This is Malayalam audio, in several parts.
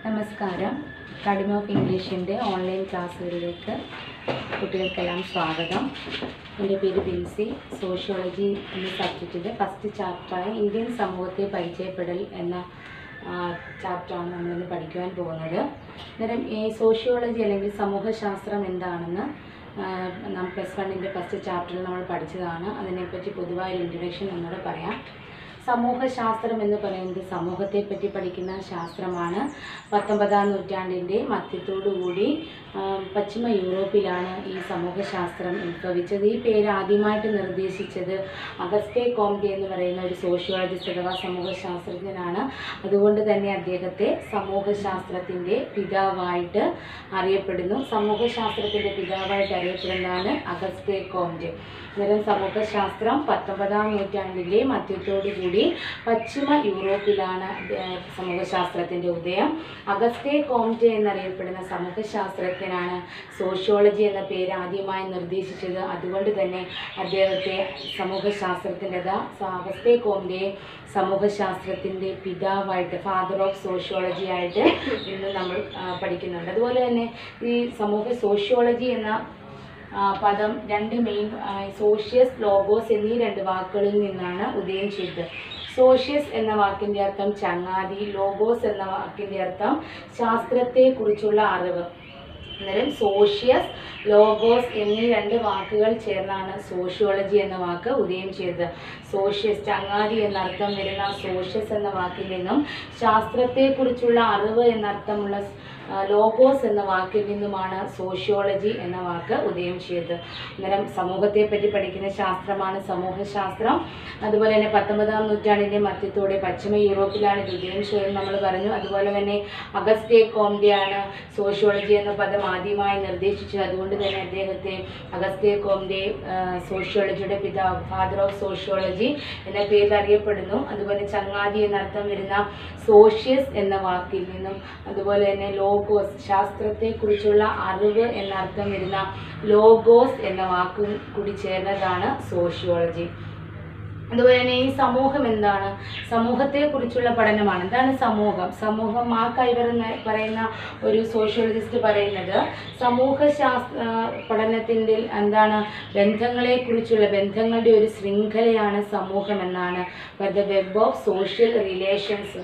നമസ്കാരം അക്കാഡമി ഓഫ് ഇംഗ്ലീഷിൻ്റെ ഓൺലൈൻ ക്ലാസ്സുകളിലേക്ക് കുട്ടികൾക്കെല്ലാം സ്വാഗതം എൻ്റെ പേര് ബിൻസി സോഷ്യോളജി എന്ന സബ്ജക്റ്റിൻ്റെ ഫസ്റ്റ് ചാപ്റ്ററായ ഇന്ത്യൻ സമൂഹത്തെ പരിചയപ്പെടൽ എന്ന ആ, ചാപ്റ്ററാണ് നമ്മളിന്ന് പഠിക്കുവാൻ പോകുന്നത് അന്നേരം ഈ സോഷ്യോളജി അല്ലെങ്കിൽ സമൂഹശാസ്ത്രം എന്താണെന്ന് ആ, നാം പ്ലസ് വണ്ണിൻ്റെ ഫസ്റ്റ് ചാപ്റ്ററിൽ നമ്മൾ പഠിച്ചതാണ് അതിനെപ്പറ്റി പൊതുവായൊരു ഇൻട്രഡക്ഷൻ എന്നോട് പറയാം സമൂഹശാസ്ത്രം എന്ന് പറയുന്നത് സമൂഹത്തെ പറ്റി പഠിക്കുന്ന ശാസ്ത്രമാണ് പത്തൊമ്പതാം നൂറ്റാണ്ടിൻ്റെ മധ്യത്തോടുകൂടി ആ, പശ്ചിമ യൂറോപ്പിലാണ് ഈ സമൂഹശാസ്ത്രം ഉത്ഭവിച്ചത് ഈ പേര് ആദ്യമായിട്ട് നിർദ്ദേശിച്ചത് അഗസ്റ്റേ കോംറ്റെ എന്ന് പറയുന്ന ഒരു സോഷ്യോളജിസ്റ്റ് അഥവാ സമൂഹശാസ്ത്രജ്ഞനാണ് അതുകൊണ്ട് തന്നെ അദ്ദേഹത്തെ സമൂഹശാസ്ത്രത്തിൻ്റെ പിതാവായിട്ട് അറിയപ്പെടുന്നു സമൂഹശാസ്ത്രത്തിൻ്റെ പിതാവായിട്ട് അറിയപ്പെടുന്നതാണ് അഗസ്റ്റേ കോംറ്റെ അന്നേരം സമൂഹശാസ്ത്രം പത്തൊമ്പതാം നൂറ്റാണ്ടിൻ്റെ മധ്യത്തോടു കൂടി പശ്ചിമ യൂറോപ്പിലാണ് ഏർ സമൂഹശാസ്ത്രത്തിൻ്റെ ഉദയം അഗസ്റ്റേ കോംറ്റെ എന്നറിയപ്പെടുന്ന സമൂഹശാസ്ത്രജ്ഞനാണ് സോഷ്യോളജി എന്ന പേര് ആദ്യമായി നിർദ്ദേശിച്ചത് അതുകൊണ്ട് തന്നെ അദ്ദേഹത്തെ സമൂഹശാസ്ത്രത്തിൻ്റെ അഗസ്റ്റേ കോംറ്റെ സമൂഹശാസ്ത്രത്തിൻ്റെ പിതാവായിട്ട് ഫാദർ ഓഫ് സോഷ്യോളജി ആയിട്ട് ഇന്ന് നമ്മൾ ആ, പഠിക്കുന്നുണ്ട് അതുപോലെ തന്നെ ഈ സമൂഹ സോഷ്യോളജി എന്ന ആ, പദം രണ്ട് മെയിൻ സോഷ്യസ് ലോഗോസ് എന്നീ രണ്ട് വാക്കുകളിൽ നിന്നാണ് ഉദയം ചെയ്തത് സോഷ്യസ് എന്ന വാക്കിൻ്റെ അർത്ഥം ചങ്ങാതി ലോഗോസ് എന്ന വാക്കിൻ്റെ അർത്ഥം ശാസ്ത്രത്തെക്കുറിച്ചുള്ള അറിവ് അന്നേരം സോഷ്യസ് ലോഗോസ് എന്നീ രണ്ട് വാക്കുകൾ ചേർന്നാണ് സോഷ്യോളജി എന്ന വാക്ക് ഉദയം ചെയ്തത് സോഷ്യസ് ചങ്ങാതി എന്നർത്ഥം വരുന്ന സോഷ്യസ് എന്ന വാക്കിൽ നിന്നും ശാസ്ത്രത്തെക്കുറിച്ചുള്ള അറിവ് എന്നർത്ഥമുള്ള ആ, ലോഗോസ് എന്ന വാക്കിൽ നിന്നുമാണ് സോഷ്യോളജി എന്ന വാക്ക് ഉദയം ചെയ്തത് അന്നേരം സമൂഹത്തെ പറ്റി പഠിക്കുന്ന ശാസ്ത്രമാണ് സമൂഹശാസ്ത്രം അതുപോലെ തന്നെ പത്തൊമ്പതാം നൂറ്റാണ്ടിൻ്റെ മധ്യത്തോടെ പശ്ചിമ യൂറോപ്പിലാണ് ഇത് ഉദയം ചെയ്തത് നമ്മൾ പറഞ്ഞു അതുപോലെ തന്നെ അഗസ്റ്റേ കോംഡെയാണ് സോഷ്യോളജി എന്ന പദം ആദ്യമായി നിർദ്ദേശിച്ചത് അതുകൊണ്ട് തന്നെ അദ്ദേഹത്തെ അഗസ്റ്റേ കോംഡെ സോഷ്യോളജിയുടെ പിതാവ് ഫാദർ ഓഫ് സോഷ്യോളജി എന്ന പേരിൽ അറിയപ്പെടുന്നു അതുപോലെ ചങ്ങാതി എന്നർത്ഥം വരുന്ന സോഷ്യസ് എന്ന വാക്കിൽ നിന്നും അതുപോലെ തന്നെ ലോഗോസ് ശാസ്ത്രത്തെക്കുറിച്ചുള്ള അറിവ് എന്നർത്ഥം വരുന്ന ലോഗോസ് എന്ന വാക്കും കൂടി ചേർന്നതാണ് സോഷ്യോളജി അതുപോലെ തന്നെ ഈ സമൂഹം എന്താണ് സമൂഹത്തെക്കുറിച്ചുള്ള പഠനമാണ് എന്താണ് സമൂഹം സമൂഹം മാ കൈവർ എന്ന് പറയുന്ന ഒരു സോഷ്യോളജിസ്റ്റ് പറയുന്നത് സമൂഹശാസ്ത്ര പഠനത്തിൻ്റെ എന്താണ് ബന്ധങ്ങളെക്കുറിച്ചുള്ള ബന്ധങ്ങളുടെ ഒരു ശൃംഖലയാണ് സമൂഹം എന്നാണ് the web of social relations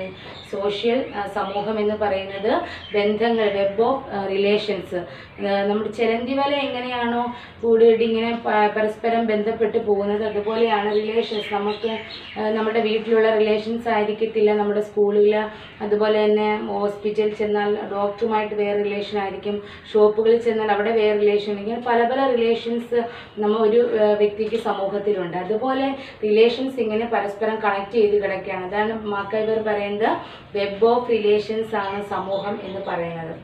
social സമൂഹം എന്ന് പറയുന്നത് ബന്ധങ്ങൾ വെബ് ഓഫ് റിലേഷൻസ് നമ്മുടെ ചിലന്തി വല എങ്ങനെയാണോ കൂടിയിട്ട് ഇങ്ങനെ പ- പരസ്പരം ബന്ധപ്പെട്ട് പോകുന്നത് അതുപോലെയാണ് റിലേഷൻസ് നമുക്ക് ആ, നമ്മുടെ വീട്ടിലുള്ള റിലേഷൻസ് ആയിരിക്കത്തില്ല നമ്മുടെ സ്കൂളിൽ അതുപോലെ തന്നെ ഹോസ്പിറ്റലിൽ ചെന്നാൽ ഡോക്ടറുമായിട്ട് വേറെ റിലേഷൻ ആയിരിക്കും ഷോപ്പുകളിൽ ചെന്നാൽ അവിടെ വേറെ റിലേഷൻ ഇങ്ങനെ പല പല റിലേഷൻസ് നമ്മൾ ഒരു ആ, വ്യക്തിക്ക് സമൂഹത്തിലുണ്ട് അതുപോലെ റിലേഷൻസ് ഇങ്ങനെ പരസ്പരം കണക്ട് ചെയ്ത് കിടക്കുകയാണ് അതാണ് മാക്കൈവർ പറയുന്നത് വെബ് ഓഫ് റിലേഷൻസ് ആണ് സമൂഹം എന്ന് പറയുന്നത്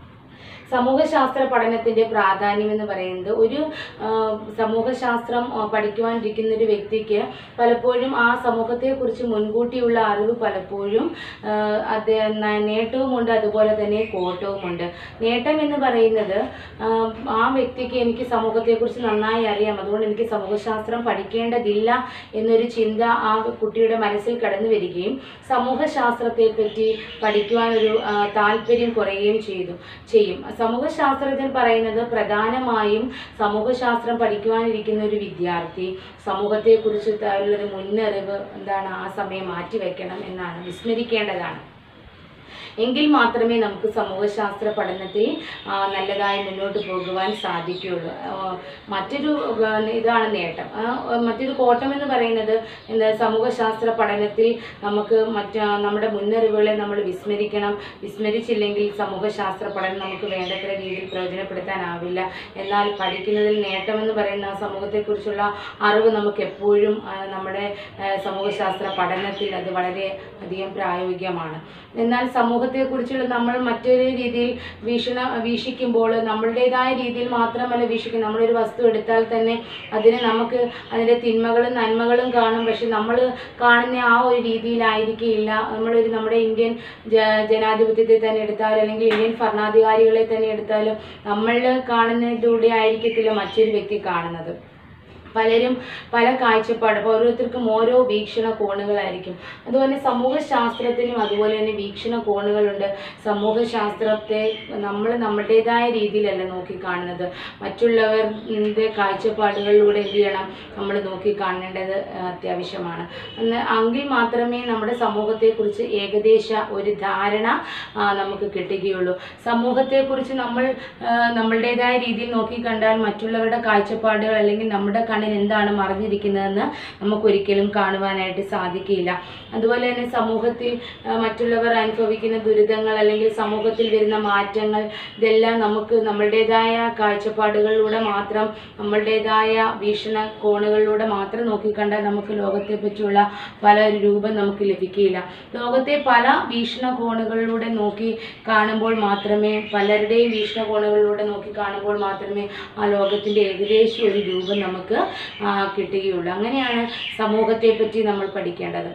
സമൂഹശാസ്ത്ര പഠനത്തിൻ്റെ പ്രാധാന്യം എന്ന് പറയുന്നത് ഒരു ആ, സമൂഹശാസ്ത്രം ആ, പഠിക്കുവാനിരിക്കുന്ന ഒരു വ്യക്തിക്ക് പലപ്പോഴും ആ സമൂഹത്തെക്കുറിച്ച് മുൻകൂട്ടിയുള്ള അറിവ് പലപ്പോഴും ആ, അത് ന- നേട്ടവുമുണ്ട് അതുപോലെ തന്നെ കോട്ടവുമുണ്ട് നേട്ടം എന്ന് പറയുന്നത് ആ, ആ വ്യക്തിക്ക് എനിക്ക് സമൂഹത്തെക്കുറിച്ച് നന്നായി അറിയാം അതുകൊണ്ട് എനിക്ക് സമൂഹശാസ്ത്രം പഠിക്കേണ്ടതില്ല എന്നൊരു ചിന്ത ആ കുട്ടിയുടെ മനസ്സിൽ കടന്നു വരികയും സമൂഹശാസ്ത്രത്തെ പറ്റി പഠിക്കുവാനൊരു ആ, താല്പര്യം കുറയുകയും ചെയ്തു ചെയ്യും സമൂഹശാസ്ത്രത്തിൽ പറയുന്നത് പ്രധാനമായും സമൂഹശാസ്ത്രം പഠിക്കുവാനിരിക്കുന്ന ഒരു വിദ്യാർത്ഥി സമൂഹത്തെക്കുറിച്ച് ഉള്ളൊരു മുന്നറിവ് എന്താണ് ആ സമയം മാറ്റിവെക്കണം എന്നാണ് വിസ്മരിക്കേണ്ടതാണ് എങ്കിൽ മാത്രമേ നമുക്ക് സമൂഹശാസ്ത്ര പഠനത്തിൽ ആ, നല്ലതായി മുന്നോട്ട് പോകുവാൻ സാധിക്കുകയുള്ളൂ ആ, മറ്റൊരു ആ, ഇതാണ് നേട്ടം ആ, മറ്റൊരു കോട്ടം എന്ന് പറയുന്നത് എന്താ സമൂഹശാസ്ത്ര പഠനത്തിൽ നമുക്ക് മറ്റ് ആ, നമ്മുടെ മുന്നറിവുകളെ നമ്മൾ വിസ്മരിക്കണം വിസ്മരിച്ചില്ലെങ്കിൽ സമൂഹശാസ്ത്ര പഠനം നമുക്ക് വേണ്ടത്ര രീതിയിൽ പ്രയോജനപ്പെടുത്താനാവില്ല എന്നാൽ പഠിക്കുന്നതിൽ നേട്ടമെന്ന് പറയുന്ന സമൂഹത്തെക്കുറിച്ചുള്ള അറിവ് നമുക്ക് എപ്പോഴും ആ, നമ്മുടെ ആ, സമൂഹശാസ്ത്ര പഠനത്തിൽ അത് വളരെ അധികം പ്രായോഗികമാണ് എന്നാൽ സമൂഹത്തെക്കുറിച്ചുള്ള നമ്മൾ മറ്റൊരു രീതിയിൽ വീക്ഷണ വീക്ഷിക്കുമ്പോൾ നമ്മളുടേതായ രീതിയിൽ മാത്രമല്ല വീക്ഷിക്കും നമ്മളൊരു വസ്തു എടുത്താൽ തന്നെ അതിന് നമുക്ക് അതിൻ്റെ തിന്മകളും നന്മകളും കാണും പക്ഷെ നമ്മൾ കാണുന്ന ആ ഒരു രീതിയിലായിരിക്കില്ല നമ്മളൊരു നമ്മുടെ ഇന്ത്യൻ ജ ജനാധിപത്യത്തെ തന്നെ എടുത്താലും അല്ലെങ്കിൽ ഇന്ത്യൻ ഭരണാധികാരികളെ തന്നെ എടുത്താലും നമ്മൾ കാണുന്നതിലൂടെ ആയിരിക്കത്തില്ല മറ്റൊരു വ്യക്തി കാണുന്നത് പലരും പല കാഴ്ചപ്പാട് അപ്പോൾ ഓരോരുത്തർക്കും ഓരോ വീക്ഷണ കോണുകളായിരിക്കും അതുപോലെ സമൂഹ ശാസ്ത്രത്തിനും അതുപോലെ തന്നെ വീക്ഷണ കോണുകളുണ്ട് സമൂഹ ശാസ്ത്രത്തെ നമ്മൾ നമ്മുടേതായ രീതിയിലല്ല നോക്കിക്കാണുന്നത് മറ്റുള്ളവരുടെ കാഴ്ചപ്പാടുകളിലൂടെ എന്ത് ചെയ്യണം നമ്മൾ നോക്കി കാണേണ്ടത് അത്യാവശ്യമാണ് എന്ന് എങ്കിൽ മാത്രമേ നമ്മുടെ സമൂഹത്തെക്കുറിച്ച് ഏകദേശ ഒരു ധാരണ ആ, നമുക്ക് കിട്ടുകയുള്ളൂ സമൂഹത്തെക്കുറിച്ച് നമ്മൾ ആ, നമ്മളുടേതായ രീതിയിൽ നോക്കിക്കണ്ടാൽ മറ്റുള്ളവരുടെ കാഴ്ചപ്പാടുകൾ അല്ലെങ്കിൽ നമ്മുടെ കണ്ണിൽ എന്താണ് മറിഞ്ഞിരിക്കുന്നതെന്ന് നമുക്കൊരിക്കലും കാണുവാനായിട്ട് സാധിക്കില്ല അതുപോലെ തന്നെ സമൂഹത്തിൽ ആ, മറ്റുള്ളവർ അനുഭവിക്കുന്ന ദുരിതങ്ങൾ അല്ലെങ്കിൽ സമൂഹത്തിൽ വരുന്ന മാറ്റങ്ങൾ ഇതെല്ലാം നമുക്ക് നമ്മളുടേതായ കാഴ്ചപ്പാടുകളിലൂടെ മാത്രം നമ്മളുടേതായ വീക്ഷണ കോണുകളിലൂടെ മാത്രം നോക്കിക്കണ്ടാൽ നമുക്ക് ലോകത്തെ പറ്റിയുള്ള പല ഒരു രൂപം നമുക്ക് ലഭിക്കില്ല ലോകത്തെ പല വീക്ഷണ കോണുകളിലൂടെ നോക്കി കാണുമ്പോൾ മാത്രമേ പലരുടെയും വീക്ഷണകോണുകളിലൂടെ നോക്കി കാണുമ്പോൾ മാത്രമേ ആ ലോകത്തിൻ്റെ ഏകദേശം ഒരു രൂപം നമുക്ക് ആ, കിട്ടുകയുള്ളൂ അങ്ങനെയാണ് സമൂഹത്തെ പറ്റി നമ്മൾ പഠിക്കേണ്ടത്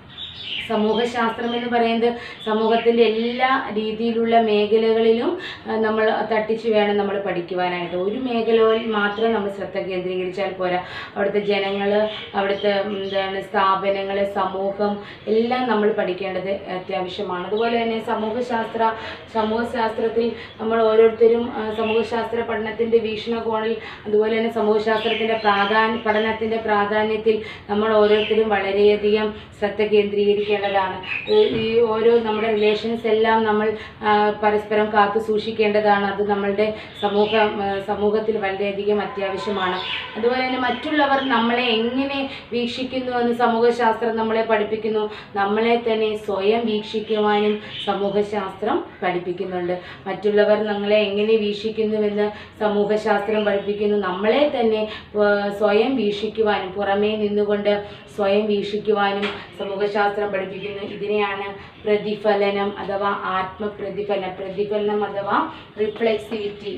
സമൂഹശാസ്ത്രം എന്ന് പറയുന്നത് സമൂഹത്തിൻ്റെ എല്ലാ രീതിയിലുള്ള മേഖലകളിലും ആ, നമ്മൾ തട്ടിച്ച് വേണം നമ്മൾ പഠിക്കുവാനായിട്ട് ഒരു മേഖലയിൽ മാത്രം നമ്മൾ ശ്രദ്ധ കേന്ദ്രീകരിച്ചാൽ പോരാ അവിടുത്തെ ജനങ്ങൾ അവിടുത്തെ ഉം, എന്താണ് സ്ഥാപനങ്ങൾ സമൂഹം എല്ലാം നമ്മൾ പഠിക്കേണ്ടത് അത്യാവശ്യമാണ് അതുപോലെ തന്നെ സമൂഹശാസ്ത്ര സമൂഹശാസ്ത്രത്തിൽ നമ്മൾ ഓരോരുത്തരും ആ, സമൂഹശാസ്ത്ര പഠനത്തിൻ്റെ വീക്ഷണകോണിൽ അതുപോലെ തന്നെ സമൂഹശാസ്ത്രത്തിൻ്റെ പ്രാധാന്യ പഠനത്തിൻ്റെ പ്രാധാന്യത്തിൽ നമ്മൾ ഓരോരുത്തരും വളരെയധികം ശ്രദ്ധ കേന്ദ്രീകരിക്കേണ്ടതാണ് ഈ- ഈ ഓരോ നമ്മുടെ റിലേഷൻസ് എല്ലാം നമ്മൾ ആ, പരസ്പരം കാത്തു സൂക്ഷിക്കേണ്ടതാണ് അത് നമ്മളുടെ സമൂഹ ആ, സമൂഹത്തിൽ വളരെയധികം അത്യാവശ്യമാണ് അതുപോലെ തന്നെ മറ്റുള്ളവർ നമ്മളെ എങ്ങനെ വീക്ഷിക്കുന്നു എന്ന് സമൂഹശാസ്ത്രം നമ്മളെ പഠിപ്പിക്കുന്നു നമ്മളെ തന്നെ സ്വയം വീക്ഷിക്കുവാനും സമൂഹശാസ്ത്രം പഠിപ്പിക്കുന്നുണ്ട് മറ്റുള്ളവർ നമ്മളെ എങ്ങനെ വീക്ഷിക്കുന്നുവെന്ന് സമൂഹശാസ്ത്രം പഠിപ്പിക്കുന്നു നമ്മളെ തന്നെ ആ, സ്വയം വീക്ഷിക്കുവാനും പുറമേ നിന്നുകൊണ്ട് സ്വയം വീക്ഷിക്കുവാനും സമൂഹശാസ്ത്രം പഠിപ്പിക്കുന്നു ഇതിനെയാണ് പ്രതിഫലനം അഥവാ ആത്മപ്രതിഫലനം പ്രതിഫലനം അഥവാ റിഫ്ലെക്സിവിറ്റി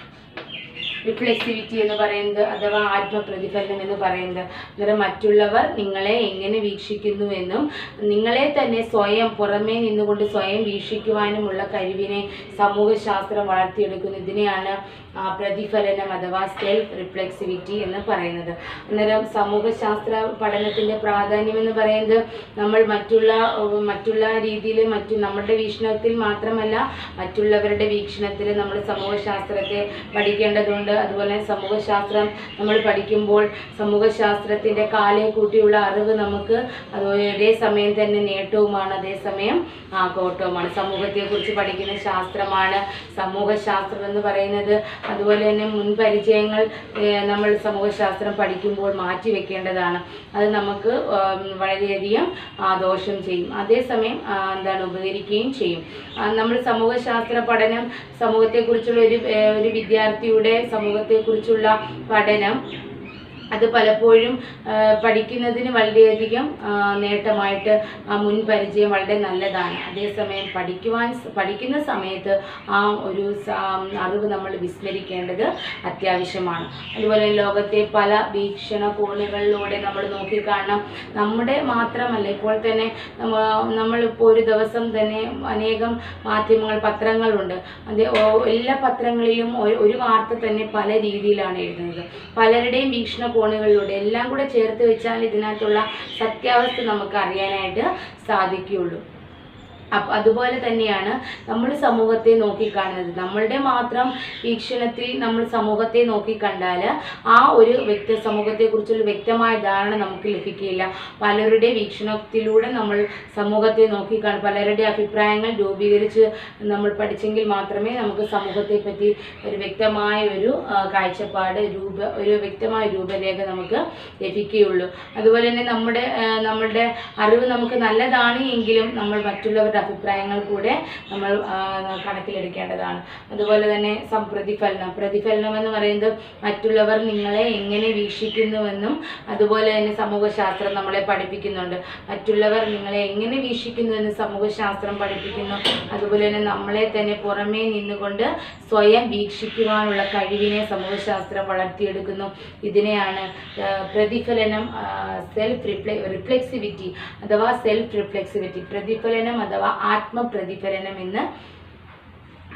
റിഫ്ലെക്സിവിറ്റി എന്ന് പറയുന്നത് അഥവാ ആത്മപ്രതിഫലനം എന്ന് പറയുന്നത് അന്നേരം മറ്റുള്ളവർ നിങ്ങളെ എങ്ങനെ വീക്ഷിക്കുന്നുവെന്നും നിങ്ങളെ തന്നെ സ്വയം പുറമേ നിന്നുകൊണ്ട് സ്വയം വീക്ഷിക്കുവാനുമുള്ള കഴിവിനെ സമൂഹശാസ്ത്രം വളർത്തിയെടുക്കുന്നു ഇതിനെയാണ് ആ, പ്രതിഫലനം അഥവാ സെൽഫ് റിഫ്ലെക്സിവിറ്റി എന്ന് പറയുന്നത് അന്നേരം സമൂഹശാസ്ത്ര പഠനത്തിൻ്റെ പ്രാധാന്യം എന്ന് പറയുന്നത് നമ്മൾ മറ്റുള്ള ഉം, മറ്റുള്ള രീതിയിൽ മറ്റു നമ്മുടെ വീക്ഷണത്തിൽ മാത്രമല്ല മറ്റുള്ളവരുടെ വീക്ഷണത്തിൽ നമ്മൾ സമൂഹശാസ്ത്രത്തെ പഠിക്കേണ്ടതുണ്ട് അതുപോലെ തന്നെ സമൂഹശാസ്ത്രം നമ്മൾ പഠിക്കുമ്പോൾ സമൂഹശാസ്ത്രത്തിൻ്റെ കാലേ കൂട്ടിയുള്ള അറിവ് നമുക്ക് അത് ഒരേ സമയം തന്നെ നേട്ടവുമാണ് അതേസമയം ആ കോട്ടവുമാണ് സമൂഹത്തെക്കുറിച്ച് പഠിക്കുന്ന ശാസ്ത്രമാണ് സമൂഹശാസ്ത്രം എന്ന് പറയുന്നത് അതുപോലെ തന്നെ മുൻപരിചയങ്ങൾ ഏഹ്, നമ്മൾ സമൂഹശാസ്ത്രം പഠിക്കുമ്പോൾ മാറ്റി വെക്കേണ്ടതാണ് അത് നമുക്ക് ഉം, വളരെയധികം ആ, ദോഷം ചെയ്യും അതേസമയം ആ, എന്താണ് ഉപകരിക്കുകയും ചെയ്യും ആ, നമ്മൾ സമൂഹശാസ്ത്ര പഠനം സമൂഹത്തെക്കുറിച്ചുള്ള ഒരു ഏഹ്, ഒരു വിദ്യാർത്ഥിയുടെ സമൂഹത്തെക്കുറിച്ചുള്ള പഠനം അത് പലപ്പോഴും ആ, പഠിക്കുന്നതിന് വളരെയധികം ആ, നേട്ടമായിട്ട് ആ മുൻപരിചയം വളരെ നല്ലതാണ് അതേസമയം പഠിക്കുവാൻ സ- പഠിക്കുന്ന സമയത്ത് ആ ഒരു സ- അറിവ് നമ്മൾ വിസ്മരിക്കേണ്ടത് അത്യാവശ്യമാണ് അതുപോലെ ലോകത്തെ പല വീക്ഷണ കോണുകളിലൂടെ നമ്മൾ നോക്കിക്കാണണം നമ്മുടെ മാത്രമല്ല ഇപ്പോൾ തന്നെ നമ്മ- നമ്മളിപ്പോൾ ഒരു ദിവസം തന്നെ അനേകം മാധ്യമങ്ങൾ പത്രങ്ങളുണ്ട് അത് ഓ- എല്ലാ പത്രങ്ങളിലും ഒരു- ഒരു വാർത്ത തന്നെ പല രീതിയിലാണ് എഴുതുന്നത് പലരുടെയും വീക്ഷണ കോണുകളിലൂടെ എല്ലാം കൂടെ ചേർത്ത് വെച്ചാൽ ഇതിനകത്തുള്ള സത്യാവസ്ഥ നമുക്ക് അറിയാനായിട്ട് സാധിക്കുകയുള്ളൂ അപ്പം അതുപോലെ തന്നെയാണ് നമ്മൾ സമൂഹത്തെ നോക്കിക്കാണുന്നത് നമ്മളുടെ മാത്രം വീക്ഷണത്തിൽ നമ്മൾ സമൂഹത്തെ നോക്കിക്കണ്ടാൽ ആ ഒരു വ്യക്തി സമൂഹത്തെക്കുറിച്ചുള്ള വ്യക്തമായ ധാരണ നമുക്ക് ലഭിക്കുകയില്ല പലരുടെ വീക്ഷണത്തിലൂടെ നമ്മൾ സമൂഹത്തെ നോക്കിക്കാണും പലരുടെ അഭിപ്രായങ്ങൾ രൂപീകരിച്ച് നമ്മൾ പഠിച്ചെങ്കിൽ മാത്രമേ നമുക്ക് സമൂഹത്തെ പറ്റി ഒരു വ്യക്തമായ ഒരു ആ, കാഴ്ചപ്പാട് രൂപ ഒരു വ്യക്തമായ രൂപരേഖ നമുക്ക് ലഭിക്കുകയുള്ളൂ അതുപോലെ തന്നെ നമ്മുടെ ആ, നമ്മളുടെ അറിവ് നമുക്ക് നല്ലതാണ് എങ്കിലും നമ്മൾ മറ്റുള്ളവരുടെ അഭിപ്രായങ്ങൾ കൂടെ നമ്മൾ ആ, കണക്കിലെടുക്കേണ്ടതാണ് അതുപോലെ തന്നെ സം പ്രതിഫലനം പ്രതിഫലനം എന്ന് പറയുന്നത് മറ്റുള്ളവർ നിങ്ങളെ എങ്ങനെ വീക്ഷിക്കുന്നുവെന്നും അതുപോലെ തന്നെ സമൂഹശാസ്ത്രം നമ്മളെ പഠിപ്പിക്കുന്നുണ്ട് മറ്റുള്ളവർ നിങ്ങളെ എങ്ങനെ വീക്ഷിക്കുന്നുവെന്ന് സമൂഹശാസ്ത്രം പഠിപ്പിക്കുന്നു അതുപോലെ തന്നെ നമ്മളെ തന്നെ പുറമേ നിന്നുകൊണ്ട് സ്വയം വീക്ഷിക്കുവാനുള്ള കഴിവിനെ സമൂഹശാസ്ത്രം വളർത്തിയെടുക്കുന്നു ഇതിനെയാണ് ആ, പ്രതിഫലനം സെൽഫ് റിഫ്ലെ റിഫ്ലെക്സിവിറ്റി അഥവാ സെൽഫ് റിഫ്ലെക്സിവിറ്റി പ്രതിഫലനം അഥവാ ആത്മപ്രതിഫലനം എന്ന്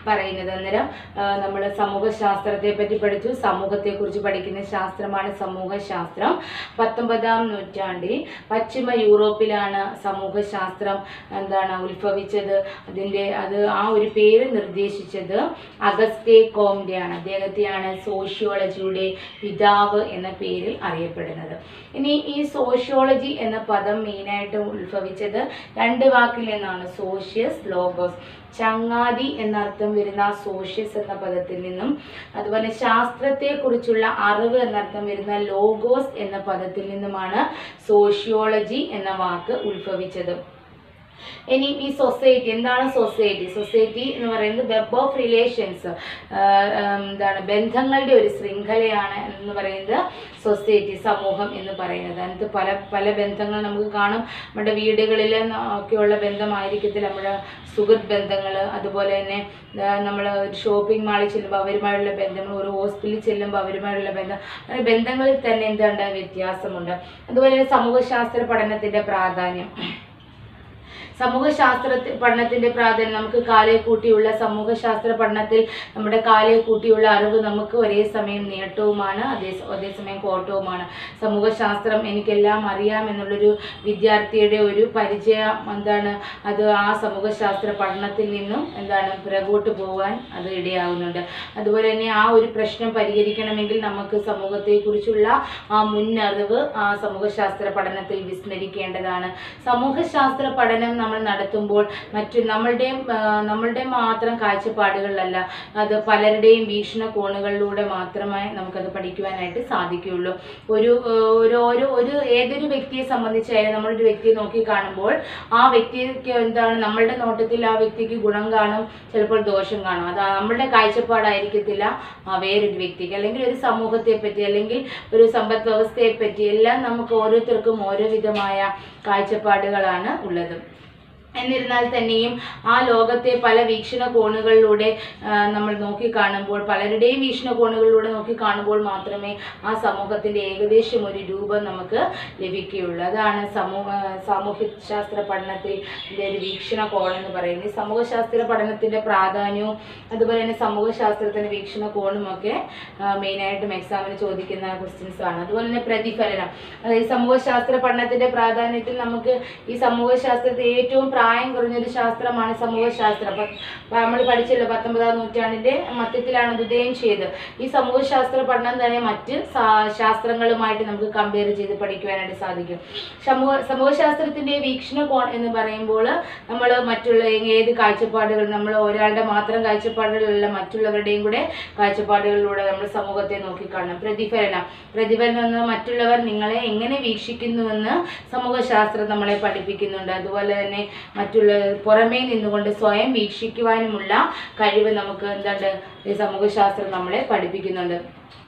പറയുന്നത് അന്നേരം നമ്മൾ സമൂഹശാസ്ത്രത്തെ പറ്റി പഠിച്ചു സമൂഹത്തെക്കുറിച്ച് പഠിക്കുന്ന ശാസ്ത്രമാണ് സമൂഹശാസ്ത്രം പത്തൊമ്പതാം നൂറ്റാണ്ടിൽ പശ്ചിമ യൂറോപ്പിലാണ് സമൂഹശാസ്ത്രം എന്താണ് ഉത്ഭവിച്ചത് അതിൻ്റെ അത് ആ ഒരു പേര് നിർദ്ദേശിച്ചത് അഗസ്റ്റേ കോംഡെയാണ് അദ്ദേഹത്തെയാണ് സോഷ്യോളജിയുടെ പിതാവ് എന്ന പേരിൽ അറിയപ്പെടുന്നത് ഇനി ഈ സോഷ്യോളജി എന്ന പദം മെയിനായിട്ട് ഉത്ഭവിച്ചത് രണ്ട് വാക്കിൽ നിന്നാണ് സോഷ്യസ് ലോഗോസ് ചങ്ങാതി എന്നർത്ഥം വരുന്ന സോഷ്യസ് എന്ന പദത്തിൽ നിന്നും അതുപോലെ ശാസ്ത്രത്തെക്കുറിച്ചുള്ള അറിവ് എന്നർത്ഥം വരുന്ന ലോഗോസ് എന്ന പദത്തിൽ നിന്നുമാണ് സോഷ്യോളജി എന്ന വാക്ക് ഉത്ഭവിച്ചത് ഇനി ഈ സൊസൈറ്റി എന്താണ് സൊസൈറ്റി സൊസൈറ്റി എന്ന് പറയുന്നത് വെബ് ഓഫ് റിലേഷൻസ് എന്താണ് ബന്ധങ്ങളുടെ ഒരു ശൃംഖലയാണ് എന്ന് പറയുന്നത് സൊസൈറ്റി സമൂഹം എന്ന് പറയുന്നത് അതിനകത്ത് പല പല ബന്ധങ്ങൾ നമുക്ക് കാണും നമ്മുടെ വീടുകളിൽ ഒക്കെയുള്ള ബന്ധമായിരിക്കത്തില്ല നമ്മുടെ സുഹൃത്ത് ബന്ധങ്ങൾ അതുപോലെ തന്നെ നമ്മൾ ഒരു ഷോപ്പിംഗ് മാളിൽ ചെല്ലുമ്പോൾ അവരുമായുള്ള ബന്ധങ്ങൾ ഒരു ഹോസ്പിറ്റലിൽ ചെല്ലുമ്പോൾ അവരുമായുള്ള ബന്ധം അങ്ങനെ ബന്ധങ്ങളിൽ തന്നെ എന്തുണ്ട് വ്യത്യാസമുണ്ട് അതുപോലെ തന്നെ സമൂഹശാസ്ത്ര പഠനത്തിൻ്റെ പ്രാധാന്യം സമൂഹശാസ്ത്ര പഠനത്തിന്റെ പ്രാധാന്യം നമുക്ക് കാലയെ കൂട്ടിയുള്ള സമൂഹശാസ്ത്ര പഠനത്തിൽ നമ്മുടെ കാലയെ കൂട്ടിയുള്ള അറിവ് നമുക്ക് ഒരേ സമയം നേട്ടവുമാണ് അതേ അതേസമയം കോട്ടവുമാണ് സമൂഹശാസ്ത്രം എനിക്കെല്ലാം അറിയാം എന്നുള്ളൊരു വിദ്യാർത്ഥിയുടെ ഒരു പരിചയം എന്താണ് അത് ആ സമൂഹശാസ്ത്ര പഠനത്തിൽ നിന്നും എന്താണ് പിറകോട്ട് പോകാൻ അത് ഇടയാകുന്നുണ്ട് അതുപോലെ തന്നെ ആ ഒരു പ്രശ്നം പരിഹരിക്കണമെങ്കിൽ നമുക്ക് സമൂഹത്തെക്കുറിച്ചുള്ള ആ മുന്നറിവ് ആ സമൂഹശാസ്ത്ര പഠനത്തിൽ വിസ്മരിക്കേണ്ടതാണ് സമൂഹശാസ്ത്ര പഠനം നമ്മൾ നടത്തുമ്പോൾ മറ്റു നമ്മളുടെയും ആ, നമ്മളുടെ മാത്രം കാഴ്ചപ്പാടുകളിലല്ല അത് പലരുടെയും വീക്ഷണകോണുകളിലൂടെ മാത്രമേ നമുക്കത് പഠിക്കുവാനായിട്ട് സാധിക്കുകയുള്ളൂ ഒരു ആ, ഒരു ഒരു ഒരു ഏതൊരു വ്യക്തിയെ സംബന്ധിച്ചായാലും നമ്മളൊരു വ്യക്തിയെ നോക്കി കാണുമ്പോൾ ആ വ്യക്തിക്ക് എന്താണ് നമ്മളുടെ നോട്ടത്തിൽ ആ വ്യക്തിക്ക് ഗുണം കാണും ചിലപ്പോൾ ദോഷം കാണും അത് നമ്മളുടെ കാഴ്ചപ്പാടായിരിക്കത്തില്ല ആ വേറൊരു വ്യക്തിക്ക് അല്ലെങ്കിൽ ഒരു സമൂഹത്തെ പറ്റി അല്ലെങ്കിൽ ഒരു സമ്പദ് വ്യവസ്ഥയെ പറ്റി എല്ലാം നമുക്ക് ഓരോരുത്തർക്കും ഓരോ വിധമായ കാഴ്ചപ്പാടുകളാണ് ഉള്ളത് എന്നിരുന്നാൽ തന്നെയും ആ ലോകത്തെ പല വീക്ഷണകോണുകളിലൂടെ ആ, നമ്മൾ നോക്കിക്കാണുമ്പോൾ പലരുടെയും വീക്ഷണകോണുകളിലൂടെ നോക്കിക്കാണുമ്പോൾ മാത്രമേ ആ സമൂഹത്തിൻ്റെ ഏകദേശം ഒരു രൂപം നമുക്ക് ലഭിക്കുകയുള്ളൂ അതാണ് സമൂഹ സാമൂഹ്യശാസ്ത്ര പഠനത്തിൽ ഇതിൻ്റെ ഒരു വീക്ഷണകോൺ എന്ന് പറയുന്നത് ഈ സമൂഹശാസ്ത്ര പഠനത്തിൻ്റെ പ്രാധാന്യവും അതുപോലെ തന്നെ സമൂഹശാസ്ത്രത്തിൻ്റെ വീക്ഷണകോണും ഒക്കെ മെയിനായിട്ടും എക്സാമിന് ചോദിക്കുന്ന ക്വസ്റ്റ്യൻസ് ആണ് അതുപോലെ തന്നെ പ്രതിഫലനം അതായത് സമൂഹശാസ്ത്ര പഠനത്തിൻ്റെ പ്രാധാന്യത്തിൽ നമുക്ക് ഈ സമൂഹശാസ്ത്രത്തെ ഏറ്റവും പ്രായം കുറഞ്ഞൊരു ശാസ്ത്രമാണ് സമൂഹശാസ്ത്രം നമ്മൾ പഠിച്ചല്ലോ പത്തൊമ്പതാം നൂറ്റാണ്ടിൻ്റെ മധ്യത്തിലാണ് ഇത് ഉദയം ചെയ്തത് ഈ സമൂഹശാസ്ത്ര പഠനം തന്നെ മറ്റ് സാ- ശാസ്ത്രങ്ങളുമായിട്ട് നമുക്ക് കമ്പയർ ചെയ്ത് പഠിക്കുവാനായിട്ട് സാധിക്കും സമൂഹ സമൂഹശാസ്ത്രത്തിൻ്റെ വീക്ഷണകോൺ എന്ന് പറയുമ്പോൾ നമ്മൾ മറ്റുള്ള ഏത് കാഴ്ചപ്പാടുകൾ നമ്മൾ ഒരാളുടെ മാത്രം കാഴ്ചപ്പാടുകളല്ല മറ്റുള്ളവരുടെയും കൂടെ കാഴ്ചപ്പാടുകളിലൂടെ നമ്മൾ സമൂഹത്തെ നോക്കിക്കാണണം പ്രതിഫലനം പ്രതിഫലനം എന്ന് മറ്റുള്ളവർ നിങ്ങളെ എങ്ങനെ വീക്ഷിക്കുന്നുവെന്ന് സമൂഹശാസ്ത്രം നമ്മളെ പഠിപ്പിക്കുന്നുണ്ട് അതുപോലെ തന്നെ മറ്റുള്ള പുറമേ നിന്നുകൊണ്ട് സ്വയം വീക്ഷിക്കുവാനുമുള്ള കഴിവ് നമുക്ക് എന്തുണ്ട് ഈ സമൂഹശാസ്ത്രം നമ്മളെ പഠിപ്പിക്കുന്നുണ്ട്